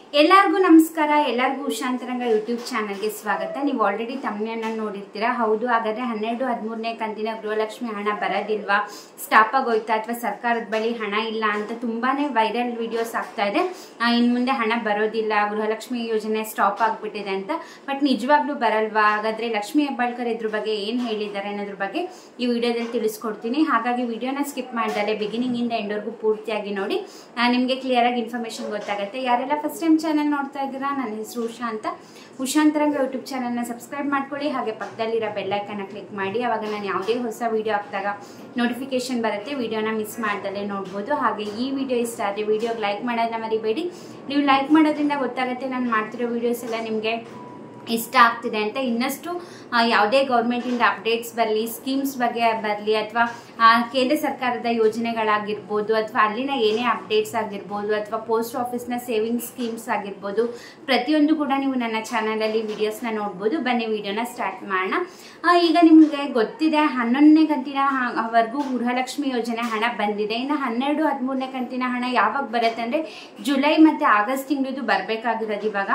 ಎಲ್ಲರಿಗೂ ನಮಸ್ಕಾರ ಎಲ್ಲರಿಗೂ ಉಷಾಂತರಂಗ ಯೂಟ್ಯೂಬ್ ಚಾನಲ್ಗೆ ಸ್ವಾಗತ ನೀವು ಆಲ್ರೆಡಿ ತಮ್ಮನೆಯನ್ನ ನೋಡಿರ್ತೀರಾ ಹೌದು ಹಾಗಾದ್ರೆ ಹನ್ನೆರಡು ಹದಿಮೂರನೇ ಕಂತಿನ ಗೃಹಲಕ್ಷ್ಮಿ ಹಣ ಬರೋದಿಲ್ವಾ ಸ್ಟಾಪ್ ಆಗೋಯ್ತಾ ಅಥವಾ ಸರ್ಕಾರದ ಬಳಿ ಹಣ ಇಲ್ಲ ಅಂತ ತುಂಬಾನೇ ವೈರಲ್ ವಿಡಿಯೋಸ್ ಆಗ್ತಾ ಇದೆ ಇನ್ನು ಮುಂದೆ ಹಣ ಬರೋದಿಲ್ಲ ಗೃಹಲಕ್ಷ್ಮಿ ಯೋಜನೆ ಸ್ಟಾಪ್ ಆಗಿಬಿಟ್ಟಿದೆ ಅಂತ ಬಟ್ ನಿಜವಾಗ್ಲೂ ಬರಲ್ವಾ ಹಾಗಾದ್ರೆ ಲಕ್ಷ್ಮಿ ಹೆಬ್ಬಾಳ್ಕರ್ ಇದ್ರ ಬಗ್ಗೆ ಏನು ಹೇಳಿದ್ದಾರೆ ಅನ್ನೋದ್ರ ಬಗ್ಗೆ ಈ ವಿಡಿಯೋದಲ್ಲಿ ತಿಳಿಸ್ಕೊಡ್ತೀನಿ ಹಾಗಾಗಿ ವಿಡಿಯೋನ ಸ್ಕಿಪ್ ಮಾಡ್ದಲೆ ಬಿಗಿನಿಂಗ್ ಇಂದ ಎಂಡ್ವರೆಗೂ ಪೂರ್ತಿಯಾಗಿ ನೋಡಿ ನಿಮಗೆ ಕ್ಲಿಯರ್ ಆಗಿ ಇನ್ಫಾರ್ಮೇಶನ್ ಗೊತ್ತಾಗುತ್ತೆ ಯಾರೆಲ್ಲ ಫಸ್ಟ್ ಟೈಮ್ ಚಾನಲ್ ನೋಡ್ತಾ ಇದ್ದೀರಾ ನನ್ನ ಹೆಸರು ಉಷಾ ಅಂತ ಉಷಾಂತರಂಗ ಯೂಟ್ಯೂಬ್ ಚಾನಲ್ನ ಸಬ್ಸ್ಕ್ರೈಬ್ ಮಾಡ್ಕೊಳ್ಳಿ ಹಾಗೆ ಪಕ್ಕದಲ್ಲಿರೋ ಬೆಲ್ಲೈಕನ್ನ ಕ್ಲಿಕ್ ಮಾಡಿ ಅವಾಗ ನಾನು ಯಾವುದೇ ಹೊಸ ವಿಡಿಯೋ ಹಾಕಿದಾಗ ನೋಟಿಫಿಕೇಶನ್ ಬರುತ್ತೆ ವಿಡಿಯೋನ ಮಿಸ್ ಮಾಡ್ದಲ್ಲೇ ನೋಡ್ಬೋದು ಹಾಗೆ ಈ ವಿಡಿಯೋ ಇಷ್ಟ ಆದರೆ ವಿಡಿಯೋಗೆ ಲೈಕ್ ಮಾಡೋದನ್ನ ಮರಿಬೇಡಿ ನೀವು ಲೈಕ್ ಮಾಡೋದ್ರಿಂದ ಗೊತ್ತಾಗುತ್ತೆ ನಾನು ಮಾಡ್ತಿರೋ ವಿಡಿಯೋಸ್ ಎಲ್ಲ ನಿಮಗೆ ಇಷ್ಟ ಆಗ್ತಿದೆ ಅಂತ ಇನ್ನಷ್ಟು ಆ, ಯಾವುದೇ ಗೌರ್ಮೆಂಟಿಂದ ಅಪ್ಡೇಟ್ಸ್ ಬರಲಿ ಸ್ಕೀಮ್ಸ್ ಬಗ್ಗೆ ಬರಲಿ ಅಥವಾ ಕೇಂದ್ರ ಸರ್ಕಾರದ ಯೋಜನೆಗಳಾಗಿರ್ಬೋದು ಅಥವಾ ಅಲ್ಲಿನ ಏನೇ ಅಪ್ಡೇಟ್ಸ್ ಆಗಿರ್ಬೋದು ಅಥವಾ ಪೋಸ್ಟ್ ಆಫೀಸ್ನ ಸೇವಿಂಗ್ ಸ್ಕೀಮ್ಸ್ ಆಗಿರ್ಬೋದು ಪ್ರತಿಯೊಂದು ಕೂಡ ನೀವು ನನ್ನ ಚಾನಲಲ್ಲಿ ವಿಡಿಯೋಸ್ನ ನೋಡ್ಬೋದು ಬನ್ನಿ ವಿಡಿಯೋನ ಸ್ಟಾರ್ಟ್ ಮಾಡೋಣ ಆ, ಈಗ ನಿಮಗೆ ಗೊತ್ತಿದೆ ಹನ್ನೊಂದನೇ ಕಂತಿನ ಹ- ವರ್ಗೂ ಗೃಹಲಕ್ಷ್ಮಿ ಯೋಜನೆ ಹಣ ಬಂದಿದೆ ಇನ್ನು ಹನ್ನೆರಡು ಹದಿಮೂರನೇ ಕಂತಿನ ಹಣ ಯಾವಾಗ ಬರುತ್ತೆ ಅಂದರೆ ಜುಲೈ ಮತ್ತು ಆಗಸ್ಟ್ ತಿಂಗಳದು ಬರಬೇಕಾಗಿರೋದು ಇವಾಗ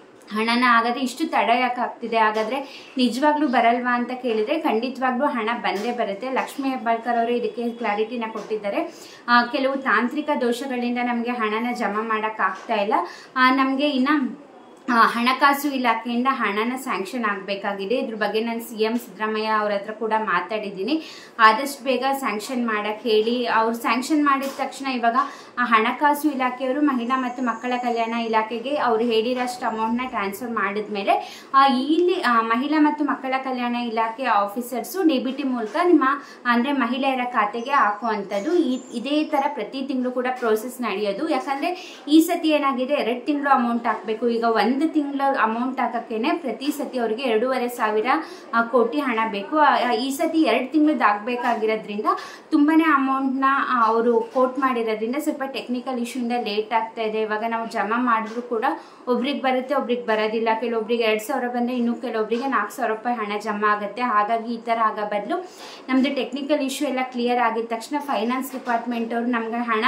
ಹಣನ ಹಾಗಾದ್ರೆ ಇಷ್ಟು ತಡ ಯಾಕೆ ಆಗ್ತಿದೆ ಹಾಗಾದ್ರೆ ನಿಜವಾಗ್ಲೂ ಬರಲ್ವಾ ಅಂತ ಕೇಳಿದ್ರೆ ಖಂಡಿತವಾಗ್ಲೂ ಹಣ ಬಂದೇ ಬರುತ್ತೆ ಲಕ್ಷ್ಮೀ ಹೆಬ್ಬಾಳ್ಕರ್ ಅವರು ಇದಕ್ಕೆ ಕ್ಲಾರಿಟಿನ ಕೊಟ್ಟಿದ್ದಾರೆ ಆ, ಕೆಲವು ತಾಂತ್ರಿಕ ದೋಷಗಳಿಂದ ನಮಗೆ ಹಣನ ಜಮಾ ಮಾಡಕ್ ಆಗ್ತಾ ಇಲ್ಲ ನಮಗೆ ಇನ್ನ ಆ, ಹಣಕಾಸು ಇಲಾಖೆಯಿಂದ ಹಣನ ಸ್ಯಾಂಕ್ಷನ್ ಆಗಬೇಕಾಗಿದೆ ಇದ್ರ ಬಗ್ಗೆ ನಾನು ಸಿ ಎಂ ಸಿದ್ದರಾಮಯ್ಯ ಅವ್ರ ಹತ್ರ ಕೂಡ ಮಾತಾಡಿದ್ದೀನಿ ಆದಷ್ಟು ಬೇಗ ಸ್ಯಾಂಕ್ಷನ್ ಮಾಡಕ್ಕೆ ಹೇಳಿ ಅವ್ರು ಸ್ಯಾಂಕ್ಷನ್ ಮಾಡಿದ ತಕ್ಷಣ ಇವಾಗ ಆ ಹಣಕಾಸು ಇಲಾಖೆಯವರು ಮಹಿಳಾ ಮತ್ತು ಮಕ್ಕಳ ಕಲ್ಯಾಣ ಇಲಾಖೆಗೆ ಅವ್ರು ಹೇಳಿರೋಷ್ಟು ಅಮೌಂಟ್ನ ಟ್ರಾನ್ಸ್ಫರ್ ಮಾಡಿದ್ಮೇಲೆ ಆ, ಇಲ್ಲಿ ಆ, ಮಹಿಳಾ ಮತ್ತು ಮಕ್ಕಳ ಕಲ್ಯಾಣ ಇಲಾಖೆ ಆಫೀಸರ್ಸು ಡಿ ಬಿ ಟಿ ಮೂಲಕ ನಿಮ್ಮ ಅಂದರೆ ಮಹಿಳೆಯರ ಖಾತೆಗೆ ಹಾಕುವಂಥದ್ದು ಈ ಇದೇ ಥರ ಪ್ರತಿ ತಿಂಗಳು ಕೂಡ ಪ್ರೋಸೆಸ್ ನಡೆಯೋದು ಯಾಕಂದರೆ ಈ ಸತಿ ಏನಾಗಿದೆ ಎರಡು ತಿಂಗಳು ಅಮೌಂಟ್ ಹಾಕಬೇಕು ಈಗ ಒಂದು ತಿಂಗಳ ಅಮೌಂಟ್ ಹಾಕಕ್ಕೇನೆ ಪ್ರತಿ ಸತಿ ಅವರಿಗೆ ಎರಡೂವರೆ ಸಾವಿರ ಆ, ಕೋಟಿ ಹಣ ಬೇಕು ಆ, ಆ, ಈ ಸತಿ ಎರಡು ತಿಂಗಳದ್ದು ಆಗಬೇಕಾಗಿರೋದ್ರಿಂದ ತುಂಬಾ ಅಮೌಂಟ್ನ ಅವರು ಕೋಟ್ ಮಾಡಿರೋದ್ರಿಂದ ಸ್ವಲ್ಪ ಟೆಕ್ನಿಕಲ್ ಇಶ್ಯೂಯಿಂದ ಲೇಟ್ ಆಗ್ತಾ ಇದೆ ಇವಾಗ ನಾವು ಜಮಾ ಮಾಡಿದ್ರು ಕೂಡ ಒಬ್ರಿಗೆ ಬರುತ್ತೆ ಒಬ್ರಿಗೆ ಬರೋದಿಲ್ಲ ಕೆಲವೊಬ್ರಿಗೆ ಎರಡು ಸಾವಿರ ಬಂದರೆ ಇನ್ನು ಕೆಲವೊಬ್ರಿಗೆ ನಾಲ್ಕು ಸಾವಿರ ರೂಪಾಯಿ ಹಣ ಜಮಾ ಆಗುತ್ತೆ ಹಾಗಾಗಿ ಈ ಥರ ಆಗೋ ಬದಲು ನಮ್ಮದು ಟೆಕ್ನಿಕಲ್ ಇಶ್ಯೂ ಎಲ್ಲ ಕ್ಲಿಯರ್ ಆಗಿದ ತಕ್ಷಣ ಫೈನಾನ್ಸ್ ಡಿಪಾರ್ಟ್ಮೆಂಟ್ ಅವರು ನಮ್ಗೆ ಹಣ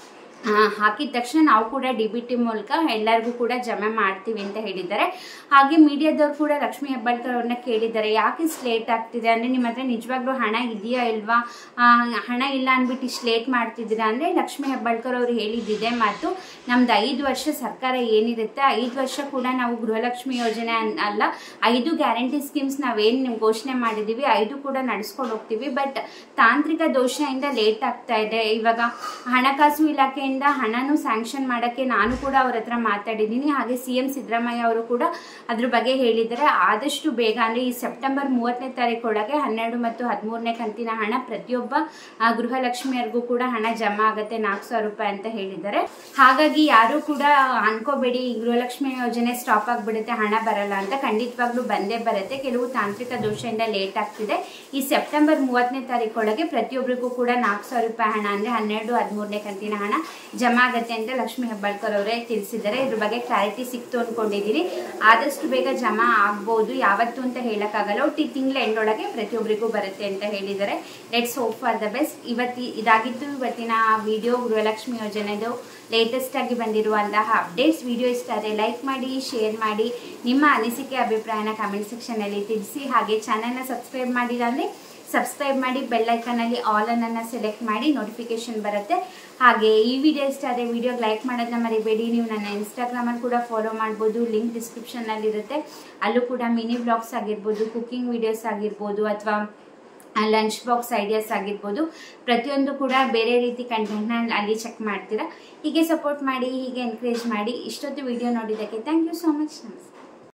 ಆ, ಹಾಕಿದ ತಕ್ಷಣ ನಾವು ಕೂಡ ಡಿ ಬಿ ಟಿ ಮೂಲಕ ಎಲ್ಲರಿಗೂ ಕೂಡ ಜಮೆ ಮಾಡ್ತೀವಿ ಅಂತ ಹೇಳಿದ್ದಾರೆ ಹಾಗೆ ಮೀಡಿಯಾದವ್ರು ಕೂಡ ಲಕ್ಷ್ಮೀ ಹೆಬ್ಬಾಳ್ಕರ್ ಅವ್ರನ್ನ ಕೇಳಿದ್ದಾರೆ ಯಾಕೆ ಇಷ್ಟು ಲೇಟ್ ಆಗ್ತಿದೆ ಅಂದರೆ ನಿಮ್ಮ ಹತ್ರ ನಿಜವಾಗ್ಲೂ ಹಣ ಇದೆಯಾ ಇಲ್ವಾ ಆ, ಹಣ ಇಲ್ಲ ಅಂದ್ಬಿಟ್ಟು ಇಷ್ಟು ಲೇಟ್ ಮಾಡ್ತಿದ್ದೀರಾ ಅಂದರೆ ಲಕ್ಷ್ಮೀ ಹೆಬ್ಬಾಳ್ಕರ್ ಅವರು ಹೇಳಿದ್ದಿದೆ ಮಾತು ನಮ್ದು ಐದು ವರ್ಷ ಸರ್ಕಾರ ಏನಿರುತ್ತೆ ಐದು ವರ್ಷ ಕೂಡ ನಾವು ಗೃಹಲಕ್ಷ್ಮಿ ಯೋಜನೆ ಅನ್- ಅಲ್ಲ ಐದು ಗ್ಯಾರಂಟಿ ಸ್ಕೀಮ್ಸ್ ನಾವೇನು ಘೋಷಣೆ ಮಾಡಿದ್ದೀವಿ ಐದು ಕೂಡ ನಡೆಸ್ಕೊಂಡು ಹೋಗ್ತೀವಿ ಬಟ್ ತಾಂತ್ರಿಕ ದೋಷದಿಂದ ಲೇಟ್ ಆಗ್ತಾ ಇದೆ ಇವಾಗ ಹಣಕಾಸು ಇಲಾಖೆಯಿಂದ ಹಣನೂ ಸ್ಯಾಂಕ್ಷನ್ ಮಾಡೋಕ್ಕೆ ನಾನು ಕೂಡ ಅವ್ರ ಹತ್ರ ಮಾತಾಡಿದ್ದೀನಿ ಹಾಗೆ ಸಿ ಎಂ ಸಿದ್ದರಾಮಯ್ಯ ಅವರು ಕೂಡ ಅದ್ರ ಬಗ್ಗೆ ಹೇಳಿದ್ದಾರೆ ಆದಷ್ಟು ಬೇಗ ಅಂದರೆ ಈ ಸೆಪ್ಟೆಂಬರ್ ಮೂವತ್ತನೇ ತಾರೀಕು ಒಳಗೆ ಹನ್ನೆರಡು ಮತ್ತು ಹದಿಮೂರನೇ ಕಂತಿನ ಹಣ ಪ್ರತಿಯೊಬ್ಬ ಆ, ಗೃಹಲಕ್ಷ್ಮಿಯರಿಗೂ ಕೂಡ ಹಣ ಜಮಾ ಆಗುತ್ತೆ ನಾಲ್ಕು ಸಾವಿರ ರೂಪಾಯಿ ಅಂತ ಹೇಳಿದ್ದಾರೆ ಹಾಗಾಗಿ ಯಾರು ಕೂಡ ಅನ್ಕೋಬೇಡಿ ಈ ಗೃಹಲಕ್ಷ್ಮಿ ಯೋಜನೆ ಸ್ಟಾಪ್ ಆಗಿಬಿಡುತ್ತೆ ಹಣ ಬರಲ್ಲ ಅಂತ ಖಂಡಿತವಾಗ್ಲೂ ಬಂದೇ ಬರುತ್ತೆ ಕೆಲವು ತಾಂತ್ರಿಕ ದೋಷದಿಂದ ಲೇಟ್ ಆಗ್ತಿದೆ ಈ ಸೆಪ್ಟೆಂಬರ್ ಮೂವತ್ತನೇ ತಾರೀಕೊಳಗೆ ಪ್ರತಿಯೊಬ್ಬರಿಗೂ ಕೂಡ ನಾಲ್ಕು ಸಾವಿರ ರೂಪಾಯಿ ಹಣ ಅಂದರೆ ಹನ್ನೆರಡು ಹದಿಮೂರನೇ ಕಂತಿನ ಹಣ ಜಮಾ ಆಗುತ್ತೆ ಅಂತ ಲಕ್ಷ್ಮೀ ಹೆಬ್ಬಾಳ್ಕರ್ ಅವರೇ ತಿಳಿಸಿದ್ದಾರೆ ಇದ್ರ ಬಗ್ಗೆ ಕ್ಲಾರಿಟಿ ಸಿಕ್ತು ಅಂದ್ಕೊಂಡಿದ್ದೀನಿ ಆದಷ್ಟು ಬೇಗ ಜಮಾ ಆಗ್ಬೋದು ಯಾವತ್ತು ಅಂತ ಹೇಳೋಕ್ಕಾಗಲ್ಲ ಒಟ್ಟು ಈ ತಿಂಗಳ ಎಂಡೊಳಗೆ ಪ್ರತಿಯೊಬ್ಬರಿಗೂ ಬರುತ್ತೆ ಅಂತ ಹೇಳಿದ್ದಾರೆ let's hope for the best ಇವತ್ತಿ ಇದಾಗಿತ್ತು ಇವತ್ತಿನ ವಿಡಿಯೋ ಗೃಹಲಕ್ಷ್ಮಿ ಯೋಜನೆದು ಲೇಟೆಸ್ಟ್ ಆಗಿ ಬಂದಿರುವಂತಹ ಅಪ್ಡೇಟ್ಸ್ ವಿಡಿಯೋ ಇಷ್ಟ ಆದರೆ ಲೈಕ್ ಮಾಡಿ ಶೇರ್ ಮಾಡಿ ನಿಮ್ಮ ಅನಿಸಿಕೆ ಅಭಿಪ್ರಾಯನ ಕಮೆಂಟ್ ಸೆಕ್ಷನಲ್ಲಿ ತಿಳಿಸಿ ಹಾಗೆ ಚಾನಲ್ನ ಸಬ್ಸ್ಕ್ರೈಬ್ ಮಾಡಿಲ್ಲ ಅಂದರೆ ಸಬ್ಸ್ಕ್ರೈಬ್ ಮಾಡಿ ಬೆಲ್ ಐಕನಲ್ಲಿ ಆಲ್ ಅನ್ನನ್ನು ಸೆಲೆಕ್ಟ್ ಮಾಡಿ ನೋಟಿಫಿಕೇಶನ್ ಬರುತ್ತೆ ಹಾಗೆ ಈ ವಿಡಿಯೋ ಇಷ್ಟ ಆದರೆ ವಿಡಿಯೋಗೆ ಲೈಕ್ ಮಾಡೋದನ್ನ ಮರಿಬೇಡಿ ನೀವು ನನ್ನ ಇನ್ಸ್ಟಾಗ್ರಾಮಲ್ಲಿ ಕೂಡ ಫಾಲೋ ಮಾಡ್ಬೋದು ಲಿಂಕ್ ಡಿಸ್ಕ್ರಿಪ್ಷನ್ನಲ್ಲಿರುತ್ತೆ ಅಲ್ಲೂ ಕೂಡ ಮಿನಿ ಬ್ಲಾಗ್ಸ್ ಆಗಿರ್ಬೋದು ಕುಕ್ಕಿಂಗ್ ವಿಡಿಯೋಸ್ ಆಗಿರ್ಬೋದು ಅಥವಾ ಲಂಚ್ ಬಾಕ್ಸ್ ಐಡಿಯಾಸ್ ಆಗಿರ್ಬೋದು ಪ್ರತಿಯೊಂದು ಕೂಡ ಬೇರೆ ರೀತಿ ಕಂಟೆಂಟ್ನ ಅಲ್ಲಿ ಚೆಕ್ ಮಾಡ್ತೀರಾ ಹೀಗೆ ಸಪೋರ್ಟ್ ಮಾಡಿ ಹೀಗೆ ಎನ್ಕರೇಜ್ ಮಾಡಿ ಇಷ್ಟೊತ್ತು ವಿಡಿಯೋ ನೋಡಿದ್ದಕ್ಕೆ ಥ್ಯಾಂಕ್ ಯು ಸೋ ಮಚ್ ನಮಸ್ತೆ